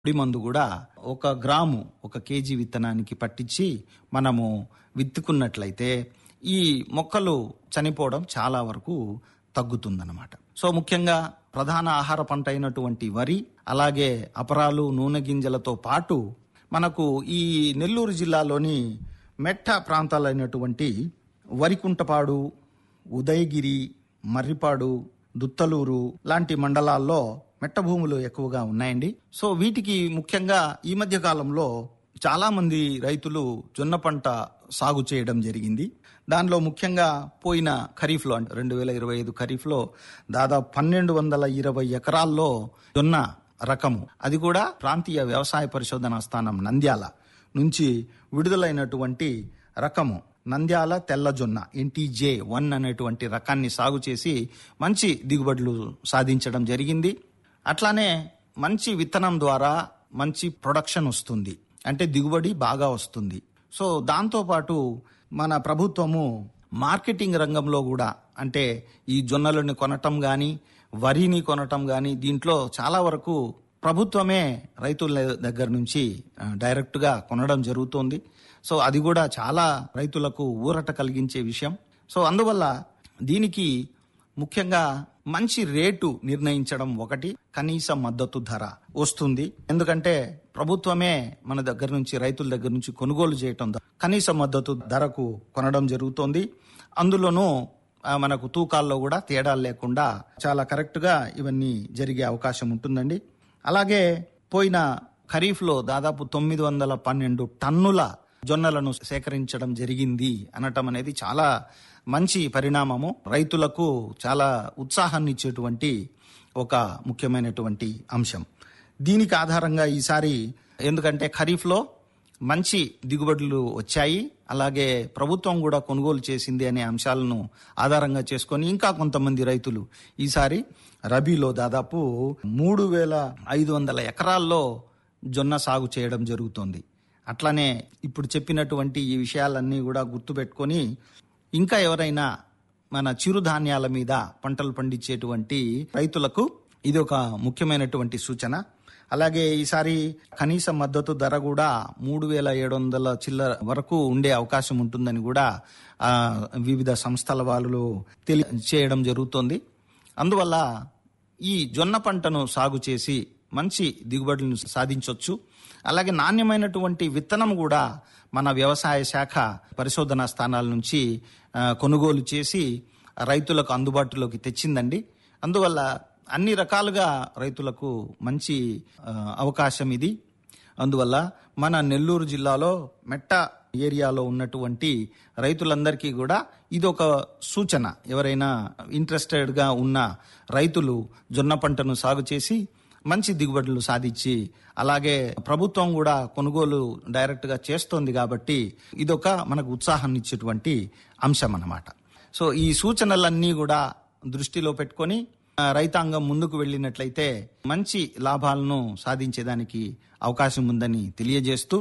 పొడి మందు కూడా ఒక గ్రాము ఒక కేజీ విత్తనానికి పట్టించి మనము విత్తుకున్నట్లయితే ఈ మొక్కలు చనిపోవడం చాలా వరకు తగ్గుతుందన్నమాట సో ముఖ్యంగా ప్రధాన ఆహార పంట అయినటువంటి వరి అలాగే అపరాలు నూనె గింజలతో పాటు మనకు ఈ నెల్లూరు జిల్లాలోని మెట్ట ప్రాంతాలైనటువంటి వరికుంటపాడు ఉదయగిరి మర్రిపాడు దుత్తలూరు లాంటి మండలాల్లో మెట్ట భూములు ఎక్కువగా ఉన్నాయండి సో వీటికి ముఖ్యంగా ఈ మధ్య కాలంలో చాలా మంది రైతులు జొన్న పంట సాగు చేయడం జరిగింది దానిలో ముఖ్యంగా పోయిన ఖరీఫ్లో అంటే రెండు వేల ఇరవై ఐదు ఖరీఫ్లో దాదాపు పన్నెండు వందల ఇరవై ఎకరాల్లో జొన్న రకము అది కూడా ప్రాంతీయ వ్యవసాయ పరిశోధనా స్థానం నంద్యాల నుంచి విడుదలైనటువంటి రకము నంద్యాల తెల్ల జొన్న ఎన్టీజే వన్ అనేటువంటి రకాన్ని సాగు చేసి మంచి దిగుబడులు సాధించడం జరిగింది అట్లానే మంచి విత్తనం ద్వారా మంచి ప్రొడక్షన్ వస్తుంది అంటే దిగుబడి బాగా వస్తుంది సో దాంతోపాటు మన ప్రభుత్వము మార్కెటింగ్ రంగంలో కూడా అంటే ఈ జొన్నలను కొనటం కానీ వరిని కొనటం కానీ దీంట్లో చాలా వరకు ప్రభుత్వమే రైతుల దగ్గర నుంచి ఆ, డైరెక్ట్గా కొనడం జరుగుతోంది సో అది కూడా చాలా రైతులకు ఊరట కలిగించే విషయం సో అందువల్ల దీనికి ముఖ్యంగా మంచి రేటు నిర్ణయించడం ఒకటి కనీస మద్దతు ధర వస్తుంది ఎందుకంటే ప్రభుత్వమే మన దగ్గర నుంచి రైతుల దగ్గర నుంచి కొనుగోలు చేయటం ద్వారా కనీస మద్దతు ధరకు కొనడం జరుగుతోంది అందులోనూ ఆ, మనకు తూకాల్లో కూడా తేడాలు లేకుండా చాలా కరెక్ట్గా ఇవన్నీ జరిగే అవకాశం ఉంటుందండి అలాగే పోయిన ఖరీఫ్లో దాదాపు తొమ్మిది వందల పన్నెండు టన్నుల జొన్నలను సేకరించడం జరిగింది అనటం అనేది చాలా మంచి పరిణామము రైతులకు చాలా ఉత్సాహాన్ని ఇచ్చేటువంటి ఒక ముఖ్యమైనటువంటి అంశం దీనికి ఆధారంగా ఈసారి ఎందుకంటే ఖరీఫ్లో మంచి దిగుబడులు వచ్చాయి అలాగే ప్రభుత్వం కూడా కొనుగోలు చేసింది అనే అంశాలను ఆధారంగా చేసుకొని ఇంకా కొంతమంది రైతులు ఈసారి రబీలో దాదాపు మూడు వేల ఐదు వందల ఎకరాల్లో జొన్న సాగు చేయడం జరుగుతోంది అట్లానే ఇప్పుడు చెప్పినటువంటి ఈ విషయాలన్నీ కూడా గుర్తుపెట్టుకొని ఇంకా ఎవరైనా మన చిరుధాన్యాల మీద పంటలు పండించేటువంటి రైతులకు ఇది ఒక ముఖ్యమైనటువంటి సూచన అలాగే ఈసారి కనీస మద్దతు ధర కూడా మూడు వేల ఏడు వందల చిల్లర వరకు ఉండే అవకాశం ఉంటుందని కూడా ఆ, వివిధ సంస్థల వాళ్ళు తెలియచేయడం జరుగుతోంది అందువల్ల ఈ జొన్న పంటను సాగు చేసి మంచి దిగుబడులను సాధించవచ్చు అలాగే నాణ్యమైనటువంటి విత్తనం కూడా మన వ్యవసాయ శాఖ పరిశోధనా స్థానాల నుంచి ఆ, కొనుగోలు చేసి రైతులకు అందుబాటులోకి తెచ్చిందండి అందువల్ల అన్ని రకాలుగా రైతులకు మంచి ఆ, అవకాశం ఇది అందువల్ల మన నెల్లూరు జిల్లాలో మెట్ట ఏరియాలో ఉన్నటువంటి రైతులందరికీ కూడా ఇది ఒక సూచన ఎవరైనా ఇంట్రెస్టెడ్గా ఉన్న రైతులు జొన్న పంటను సాగు చేసి మంచి దిగుబడులు సాధించి అలాగే ప్రభుత్వం కూడా కొనుగోలు డైరెక్ట్గా చేస్తోంది కాబట్టి ఇదొక మనకు ఉత్సాహాన్ని ఇచ్చేటువంటి అంశం అన్నమాట సో ఈ సూచనలన్నీ కూడా దృష్టిలో పెట్టుకొని ఆ, రైతాంగం ముందుకు వెళ్ళినట్లయితే మంచి లాభాలను సాధించేదానికి అవకాశం ఉందని తెలియజేస్తూ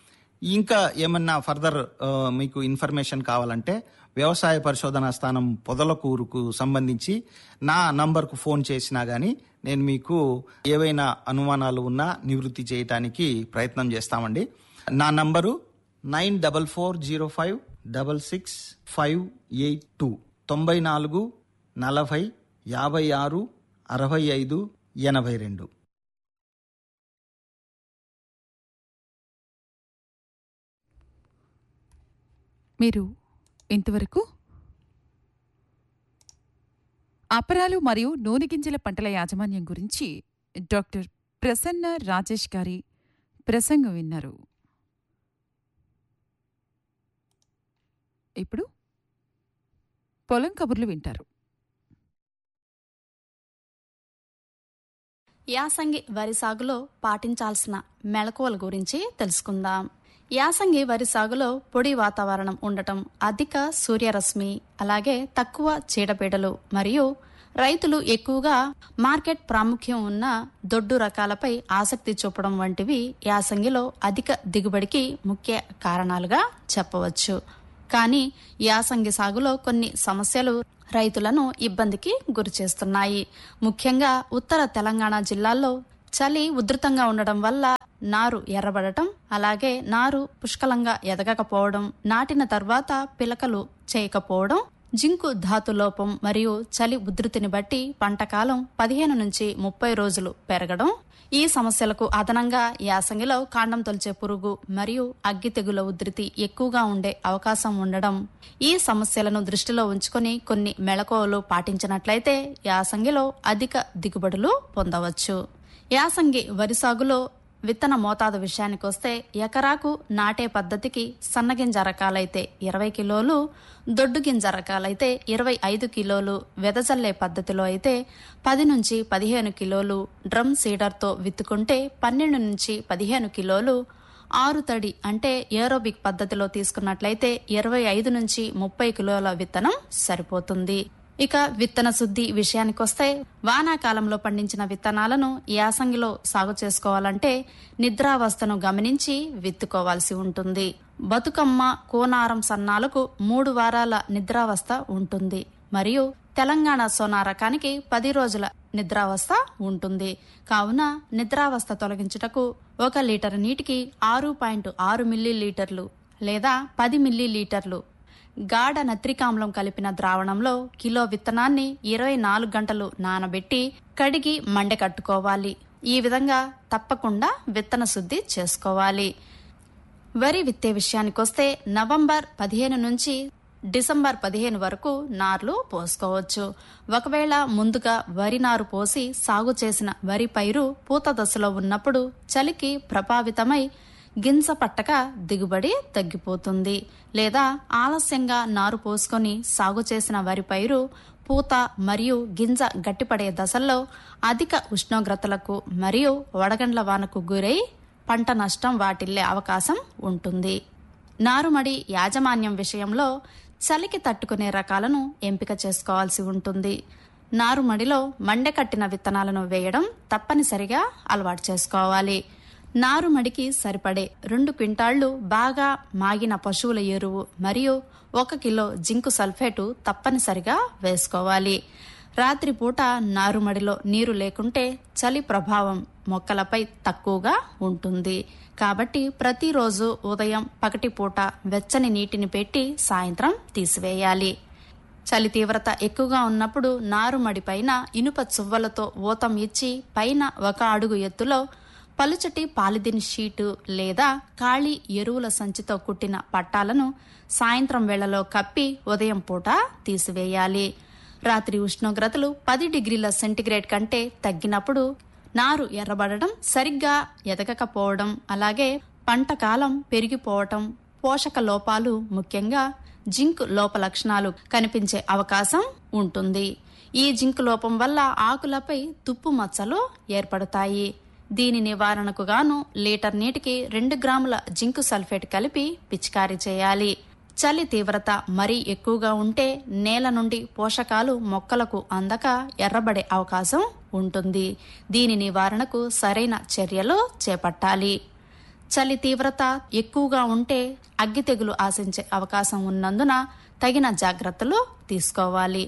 ఇంకా ఏమన్నా ఫర్దర్ ఆ, మీకు ఇన్ఫర్మేషన్ కావాలంటే వ్యవసాయ పరిశోధనా స్థానం పొదలకూరుకు సంబంధించి నా నంబర్కు ఫోన్ చేసినా కానీ నేను మీకు ఏవైనా అనుమానాలు ఉన్నా నివృత్తి చేయటానికి ప్రయత్నం చేస్తామండి నా number nine double four zero five double six five eight two తొంభై నాలుగు నలభై యాభై ఆరు అరవై ఐదు ఎనభై రెండు మీరు ఇంతవరకు అపరాలు మరియు నూనె గింజల పంటల యాజమాన్యం గురించి డాక్టర్ ప్రసన్న రాజేష్ గారి ప్రసంగం విన్నారు ఇప్పుడు పొలం కబుర్లు వింటారు యాసంగి వరి సాగులో పాటించాల్సిన మెళకువల గురించి తెలుసుకుందాం యాసంగి వరి సాగులో పొడి వాతావరణం ఉండటం అధిక సూర్యరశ్మి అలాగే తక్కువ చీడపీడలు మరియు రైతులు ఎక్కువగా మార్కెట్ ప్రాముఖ్యం ఉన్న దొడ్డు రకాలపై ఆసక్తి చూపడం వంటివి యాసంగిలో అధిక దిగుబడికి ముఖ్య కారణాలుగా చెప్పవచ్చు కానీ యాసంగి సాగులో కొన్ని సమస్యలు రైతులను ఇబ్బందికి గురిచేస్తున్నాయి ముఖ్యంగా ఉత్తర తెలంగాణ జిల్లాల్లో చలి ఉధృతంగా ఉండడం వల్ల నారు ఎర్రబడటం అలాగే నారు పుష్కలంగా ఎదగకపోవడం నాటిన తర్వాత పిలకలు చేయకపోవడం జింకు ధాతు లోపం మరియు చలి ఉధృతిని బట్టి పంటకాలం పదిహేను నుంచి ముప్పై రోజులు పెరగడం ఈ సమస్యలకు అదనంగా యాసంగిలో కాండం తొలిచే పురుగు మరియు అగ్గి తెగుల ఉధృతి ఎక్కువగా ఉండే అవకాశం ఉండడం ఈ సమస్యలను దృష్టిలో ఉంచుకొని కొన్ని మెళకువలు పాటించినట్లయితే యాసంగిలో అధిక దిగుబడులు పొందవచ్చు యాసంగి వరి సాగులో విత్తన మోతాదు విషయానికి వస్తే ఎకరాకు నాటే పద్ధతికి సన్నగింజ రకాలైతే ఇరవై కిలోలు దొడ్డు గింజ రకాలైతే ఇరవై ఐదు కిలోలు వెదజల్లే పద్ధతిలో అయితే పది నుంచి పదిహేను కిలోలు డ్రమ్ సీడర్తో విత్తుకుంటే పన్నెండు నుంచి పదిహేను కిలోలు ఆరు తడి అంటే ఏరోబిక్ పద్ధతిలో తీసుకున్నట్లయితే ఇరవై ఐదు నుంచి ముప్పై కిలోల విత్తనం సరిపోతుంది ఇక విత్తన శుద్ధి విషయానికొస్తే వానాకాలంలో పండించిన విత్తనాలను యాసంగిలో సాగు చేసుకోవాలంటే నిద్రావస్థను గమనించి విత్తుకోవాల్సి ఉంటుంది బతుకమ్మ కోనారం సన్నాలకు మూడు వారాల నిద్రావస్థ ఉంటుంది మరియు తెలంగాణ సోనా రకానికి పది రోజుల నిద్రావస్థ ఉంటుంది కావున నిద్రావస్థ తొలగించుటకు ఒక లీటర్ నీటికి ఆరు పాయింట్ ఆరు మిల్లీ లీటర్లు లేదా పది మిల్లీ లీటర్లు గాఢ నత్రికామ్లం కలిపిన ద్రావణంలో కిలో విత్తనాన్ని ఇరవై నాలుగు గంటలు నానబెట్టి కడిగి మండె కట్టుకోవాలి ఈ విధంగా తప్పకుండా విత్తన శుద్ధి చేసుకోవాలి వరి విత్తే విషయానికొస్తే నవంబర్ పదిహేను నుంచి డిసెంబర్ పదిహేను వరకు నార్లు పోసుకోవచ్చు ఒకవేళ ముందుగా వరి నారు పోసి సాగు చేసిన వరి పైరు పూత దశలో ఉన్నప్పుడు చలికి ప్రభావితమై గింజ పట్టక దిగుబడి తగ్గిపోతుంది లేదా ఆలస్యంగా నారు పోసుకొని సాగు చేసిన వరి పైరు పూత మరియు గింజ గట్టిపడే దశల్లో అధిక ఉష్ణోగ్రతలకు మరియు వడగండ్ల వానకు గురై పంట నష్టం వాటిల్లే అవకాశం ఉంటుంది నారుమడి యాజమాన్యం విషయంలో చలికి తట్టుకునే రకాలను ఎంపిక చేసుకోవాల్సి ఉంటుంది నారుమడిలో మండెకట్టిన విత్తనాలను వేయడం తప్పనిసరిగా అలవాటు చేసుకోవాలి నారుమడికి సరిపడే రెండు క్వింటాళ్లు బాగా మాగిన పశువుల ఎరువు మరియు ఒక కిలో జింకు సల్ఫేటు తప్పనిసరిగా వేసుకోవాలి రాత్రిపూట నారుమడిలో నీరు లేకుంటే చలి ప్రభావం మొక్కలపై తక్కువగా ఉంటుంది కాబట్టి ప్రతిరోజు ఉదయం పగటిపూట వెచ్చని నీటిని పెట్టి సాయంత్రం తీసివేయాలి చలి తీవ్రత ఎక్కువగా ఉన్నప్పుడు నారుమడి పైన ఇనుప చువ్వలతో ఊతం ఇచ్చి పైన ఒక అడుగు ఎత్తులో పలుచటి పాలిథిన్ షీటు లేదా ఖాళీ ఎరువుల సంచితో కుట్టిన పట్టాలను సాయంత్రం వేళలో కప్పి ఉదయం పూట తీసివేయాలి రాత్రి ఉష్ణోగ్రతలు పది డిగ్రీల సెంటీగ్రేడ్ కంటే తగ్గినప్పుడు నారు ఎర్రబడడం సరిగ్గా ఎదగకపోవడం అలాగే పంట కాలం పెరిగిపోవటం పోషక లోపాలు ముఖ్యంగా జింక్ లోప లక్షణాలు కనిపించే అవకాశం ఉంటుంది ఈ జింక్ లోపం వల్ల ఆకులపై తుప్పు మచ్చలు ఏర్పడతాయి దీని నివారణకు గాను లీటర్ నీటికి రెండు గ్రాముల జింకు సల్ఫేట్ కలిపి పిచికారీ చేయాలి చలి తీవ్రత మరీ ఎక్కువగా ఉంటే నేల నుండి పోషకాలు మొక్కలకు అందక ఎర్రబడే అవకాశం ఉంటుంది దీని నివారణకు సరైన చర్యలు చేపట్టాలి చలి తీవ్రత ఎక్కువగా ఉంటే అగ్గి తెగులు ఆశించే అవకాశం ఉన్నందున తగిన జాగ్రత్తలు తీసుకోవాలి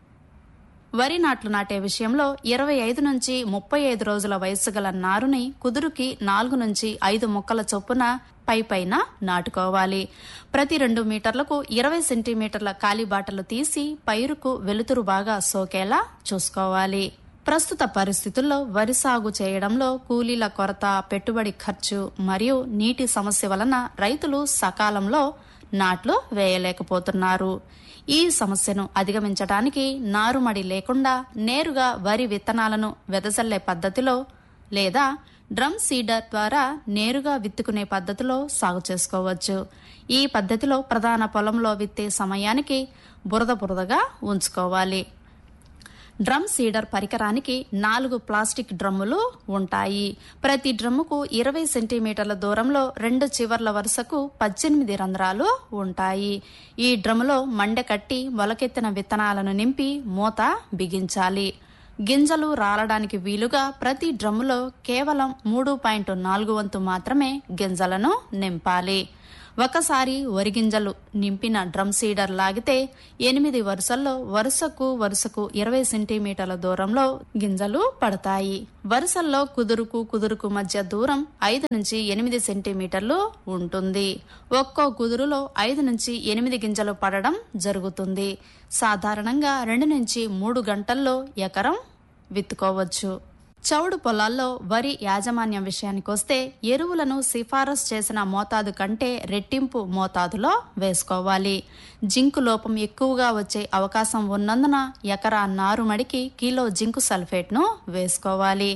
వరి నాట్లు నాటే విషయంలో ఇరవై ఐదు నుంచి ముప్పై ఐదు రోజుల వయస్సు గల నారుని కుదురుకి నాలుగు నుంచి ఐదు మొక్కల చొప్పున పై పైన నాటుకోవాలి ప్రతి రెండు మీటర్లకు ఇరవై సెంటీమీటర్ల కాలిబాటలు తీసి పైరుకు వెలుతురు బాగా సోకేలా చూసుకోవాలి ప్రస్తుత పరిస్థితుల్లో వరి సాగు చేయడంలో కూలీల కొరత పెట్టుబడి ఖర్చు మరియు నీటి సమస్య వలన రైతులు సకాలంలో నాట్లు వేయలేకపోతున్నారు ఈ సమస్యను అధిగమించడానికి నారుమడి లేకుండా నేరుగా వరి విత్తనాలను వెదజల్లే పద్ధతిలో లేదా డ్రమ్ సీడర్ ద్వారా నేరుగా విత్తుకునే పద్ధతిలో సాగు చేసుకోవచ్చు ఈ పద్ధతిలో ప్రధాన పొలంలో విత్తే సమయానికి బురద బురదగా ఉంచుకోవాలి డ్రమ్ సీడర్ పరికరానికి నాలుగు ప్లాస్టిక్ డ్రమ్ములు ఉంటాయి ప్రతి డ్రమ్ముకు ఇరవై సెంటీమీటర్ల దూరంలో రెండు చివర్ల వరుసకు పద్దెనిమిది రంధ్రాలు ఉంటాయి ఈ డ్రమ్ములో మండె కట్టి మొలకెత్తిన విత్తనాలను నింపి మూత బిగించాలి గింజలు రాలడానికి వీలుగా ప్రతి డ్రమ్ములో కేవలం మూడు పాయింట్ నాలుగు వంతు మాత్రమే గింజలను నింపాలి ఒకసారి వరి గింజలు నింపిన డ్రమ్ సీడర్ లాగితే ఎనిమిది వరుసల్లో వరుసకు వరుసకు ఇరవై సెంటీమీటర్ల దూరంలో గింజలు పడతాయి వరుసల్లో కుదురుకు కుదురుకు మధ్య దూరం ఐదు నుంచి ఎనిమిది సెంటీమీటర్లు ఉంటుంది ఒక్కో కుదురులో ఐదు నుంచి ఎనిమిది గింజలు పడడం జరుగుతుంది సాధారణంగా రెండు నుంచి మూడు గంటల్లో ఎకరం విత్తుకోవచ్చు చౌడు పొలాల్లో వరి యాజమాన్యం విషయానికొస్తే ఎరువులను సిఫారసు చేసిన మోతాదు కంటే రెట్టింపు మోతాదులో వేసుకోవాలి జింకు లోపం ఎక్కువగా వచ్చే అవకాశం ఉన్నందున ఎకరా నారుమడికి కిలో జింకు సల్ఫేట్ను వేసుకోవాలి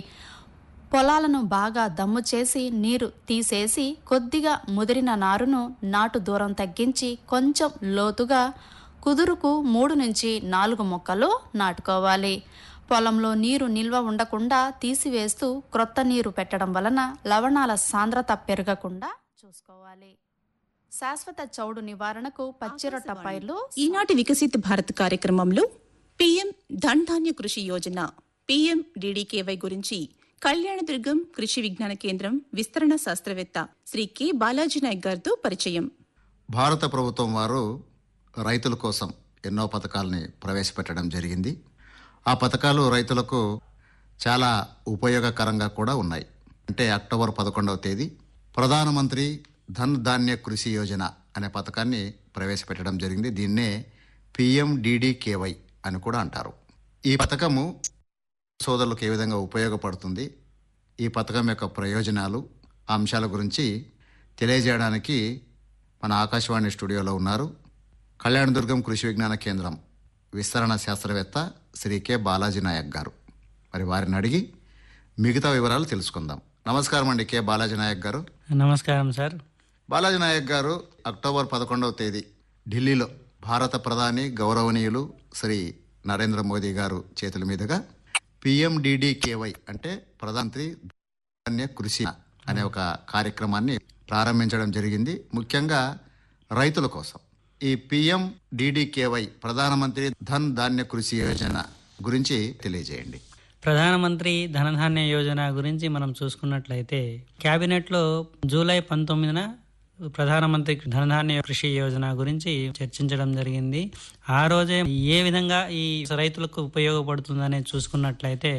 పొలాలను బాగా దమ్ము చేసి నీరు తీసేసి కొద్దిగా ముదిరిన నారును నాటు దూరం తగ్గించి కొంచెం లోతుగా కుదురుకు మూడు నుంచి నాలుగు మొక్కలు నాటుకోవాలి పొలంలో నీరు నిల్వ ఉండకుండా తీసివేస్తూ క్రొత్త నీరు పెట్టడం వలన లవణాల సాంద్రత పెరగకుండా చూసుకోవాలి శాశ్వత చౌడు నివారణకు పచ్చిరొట్ట పైర్లు ఈనాటి వికసిత్ భారత్ కార్యక్రమంలో పీఎం ధన్ ధాన్య కృషి యోజన పీఎం డీడీకేవై గురించి కళ్యాణదుర్గం కృషి విజ్ఞాన కేంద్రం విస్తరణ శాస్త్రవేత్త శ్రీ కె బాలాజీ నాయక్ గారితో పరిచయం భారత ప్రభుత్వం వారు రైతుల కోసం ఎన్నో పథకాలని ప్రవేశపెట్టడం జరిగింది ఆ పథకాలు రైతులకు చాలా ఉపయోగకరంగా కూడా ఉన్నాయి అంటే అక్టోబర్ పదకొండవ తేదీ ప్రధానమంత్రి ధన్ ధాన్య కృషి యోజన అనే పథకాన్ని ప్రవేశపెట్టడం జరిగింది దీన్నే పిఎండిడికేవై అని కూడా అంటారు ఈ పథకము సోదరులకు ఏ విధంగా ఉపయోగపడుతుంది ఈ పథకం యొక్క ప్రయోజనాలు ఆ అంశాల గురించి తెలియజేయడానికి మన ఆకాశవాణి స్టూడియోలో ఉన్నారు కళ్యాణదుర్గం కృషి విజ్ఞాన కేంద్రం విస్తరణ శాస్త్రవేత్త శ్రీ కె బాలాజీ నాయక్ గారు మరి వారిని అడిగి మిగతా వివరాలు తెలుసుకుందాం నమస్కారం అండి కె బాలాజీ నాయక్ గారు నమస్కారం సార్ బాలాజీ నాయక్ గారు అక్టోబర్ పదకొండవ తేదీ ఢిల్లీలో భారత ప్రధాని గౌరవనీయులు శ్రీ నరేంద్ర మోదీ గారు చేతుల మీదుగా పిఎండిడికేవై అంటే ప్రధానమంత్రి ధాన్య కృషి అనే ఒక కార్యక్రమాన్ని ప్రారంభించడం జరిగింది ముఖ్యంగా రైతుల కోసం ఈ పిఎం డిడికేవై ప్రధానమంత్రి ధన్ ధాన్య కృషి యోజన గురించి తెలియజేయండి ప్రధానమంత్రి ధనధాన్య యోజన గురించి మనం చూసుకున్నట్లయితే క్యాబినెట్లో జూలై పంతొమ్మిదిన ప్రధానమంత్రి ధనధాన్య కృషి యోజన గురించి చర్చించడం జరిగింది ఆ రోజే ఏ విధంగా ఈ రైతులకు ఉపయోగపడుతుందని చూసుకున్నట్లయితే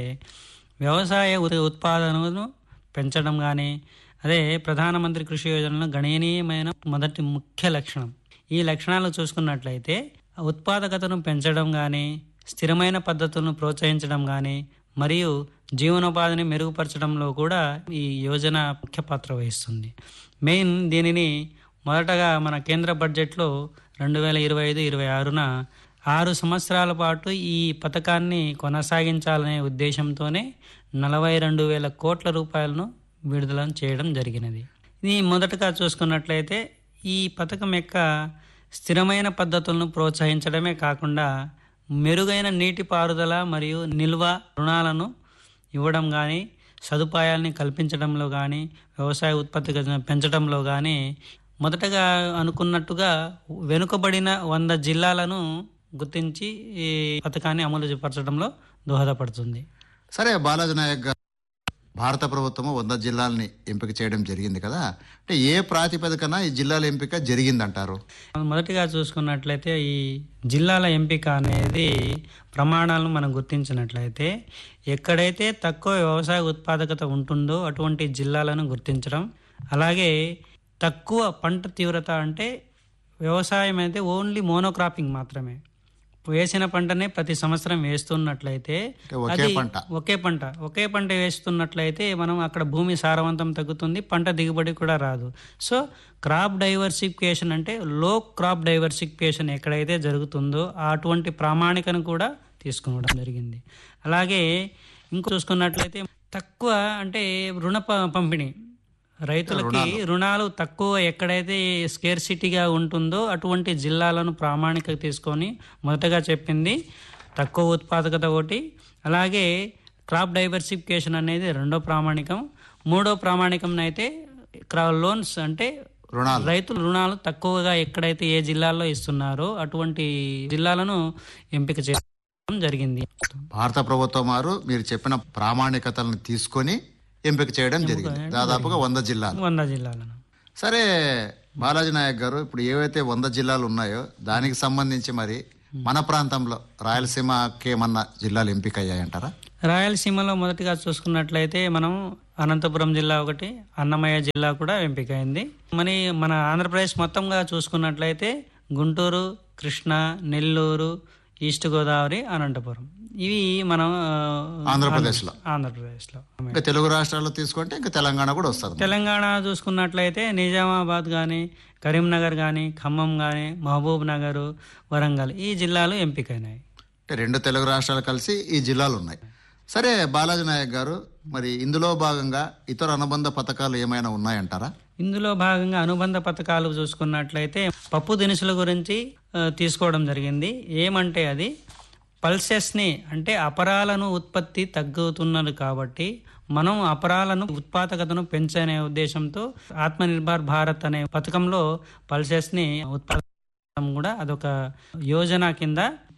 వ్యవసాయ ఉ- ఉత్పాదనను పెంచడం కానీ అదే ప్రధానమంత్రి కృషి యోజనలో గణనీయమైన మొదటి ముఖ్య లక్షణం ఈ లక్షణాలు చూసుకున్నట్లయితే ఉత్పాదకతను పెంచడం కానీ స్థిరమైన పద్ధతులను ప్రోత్సహించడం కానీ మరియు జీవనోపాధిని మెరుగుపరచడంలో కూడా ఈ యోజన ముఖ్య పాత్ర వహిస్తుంది మెయిన్ దీనిని మొదటగా మన కేంద్ర బడ్జెట్లో రెండు వేల ఇరవై ఐదు ఇరవై ఆరున ఆరు సంవత్సరాల పాటు ఈ పథకాన్ని కొనసాగించాలనే ఉద్దేశంతోనే నలభై రెండు వేల కోట్ల రూపాయలను విడుదల చేయడం జరిగినది ఇది మొదటగా చూసుకున్నట్లయితే ఈ పథకం యొక్క స్థిరమైన పద్ధతులను ప్రోత్సహించడమే కాకుండా మెరుగైన నీటిపారుదల మరియు నిల్వ రుణాలను ఇవ్వడం కానీ సదుపాయాల్ని కల్పించడంలో కానీ వ్యవసాయ ఉత్పత్తి పెంచడంలో కానీ మొదటగా అనుకున్నట్టుగా వెనుకబడిన వంద జిల్లాలను గుర్తించి ఈ పథకాన్ని అమలు పరచడంలో దోహదపడుతుంది సరే బాలాజీ నాయక్ గారు భారత ప్రభుత్వము వంద జిల్లాలని ఎంపిక చేయడం జరిగింది కదా అంటే ఏ ప్రాతిపదికన ఈ జిల్లాల ఎంపిక జరిగిందంటారు మొదటిగా చూసుకున్నట్లయితే ఈ జిల్లాల ఎంపిక అనేది ప్రమాణాలను మనం గుర్తించినట్లయితే ఎక్కడైతే తక్కువ వ్యవసాయ ఉత్పాదకత ఉంటుందో అటువంటి జిల్లాలను గుర్తించడం అలాగే తక్కువ పంట తీవ్రత అంటే వ్యవసాయం అయితే ఓన్లీ మోనోక్రాపింగ్ మాత్రమే వేసిన పంటనే ప్రతి సంవత్సరం వేస్తున్నట్లయితే అంటే ఒకే అది పంట. ఒకే పంట ఒకే పంట వేస్తున్నట్లయితే మనం అక్కడ భూమి సారవంతం తగ్గుతుంది పంట దిగుబడి కూడా రాదు సో క్రాప్ డైవర్సిఫికేషన్ అంటే లో క్రాప్ డైవర్సిఫికేషన్ ఎక్కడైతే జరుగుతుందో అటువంటి ప్రామాణికను కూడా తీసుకోవడం జరిగింది అలాగే ఇంకో చూసుకున్నట్లయితే తక్కువ అంటే రుణ ప- పంపిణీ రైతులకి రుణాలు తక్కువ ఎక్కడైతే స్కేర్సిటీగా ఉంటుందో అటువంటి జిల్లాలను ప్రామాణిక తీసుకొని మొదటగా చెప్పింది తక్కువ ఉత్పాదకత ఒకటి అలాగే క్రాప్ డైవర్సిఫికేషన్ అనేది రెండో ప్రామాణికం మూడో ప్రామాణికం అయితే క్రా లోన్స్ అంటే రుణాలు రైతులు రుణాలు తక్కువగా ఎక్కడైతే ఏ జిల్లాల్లో ఇస్తున్నారో అటువంటి జిల్లాలను ఎంపిక చేయడం జరిగింది భారత ప్రభుత్వం వారు మీరు చెప్పిన ప్రామాణికతలను తీసుకొని ఎంపిక చేయడం జరిగింది దాదాపుగా వంద జిల్లాలు వంద జిల్లాలను సరే బాలాజీ నాయక్ గారు ఇప్పుడు ఏవైతే వంద జిల్లాలు ఉన్నాయో దానికి సంబంధించి మరి మన ప్రాంతంలో రాయలసీమకి ఏమన్నా జిల్లాలు ఎంపిక అయ్యాయంటారా రాయలసీమలో మొదటిగా చూసుకున్నట్లయితే మనం అనంతపురం జిల్లా ఒకటి అన్నమయ్య జిల్లా కూడా ఎంపికైంది మరి మన ఆంధ్రప్రదేశ్ మొత్తంగా చూసుకున్నట్లయితే గుంటూరు కృష్ణా నెల్లూరు ఈస్ట్ గోదావరి అనంతపురం ఇవి మనం ఆ, ఆంధ్రప్రదేశ్లో. ఆంధ్రప్రదేశ్లో ఇంకా తెలుగు రాష్ట్రాల్లో తీసుకుంటే ఇంకా తెలంగాణ కూడా వస్తుంది తెలంగాణ చూసుకున్నట్లయితే నిజామాబాద్ కానీ కరీంనగర్ కానీ ఖమ్మం కానీ మహబూబ్ నగర్ వరంగల్ ఈ జిల్లాలు ఎంపికైనాయి అంటే రెండు తెలుగు రాష్ట్రాలు కలిసి ఈ జిల్లాలు ఉన్నాయి సరే బాలాజీ నాయక్ గారు మరి ఇందులో భాగంగా ఇతర అనుబంధ పథకాలు ఏమైనా ఉన్నాయంటారా ఇందులో భాగంగా అనుబంధ పథకాలు చూసుకున్నట్లయితే పప్పు దినుసుల గురించి ఆ, తీసుకోవడం జరిగింది ఏమంటే అది పల్సెస్ని అంటే అపరాలను ఉత్పత్తి తగ్గుతున్నది కాబట్టి మనం అపరాలను ఉత్పాదకతను పెంచనే ఉద్దేశంతో ఆత్మనిర్భర్ భారత్ అనే పథకంలో పల్సెస్ని ఉత్పాదన కూడా అదొక యోజన కింద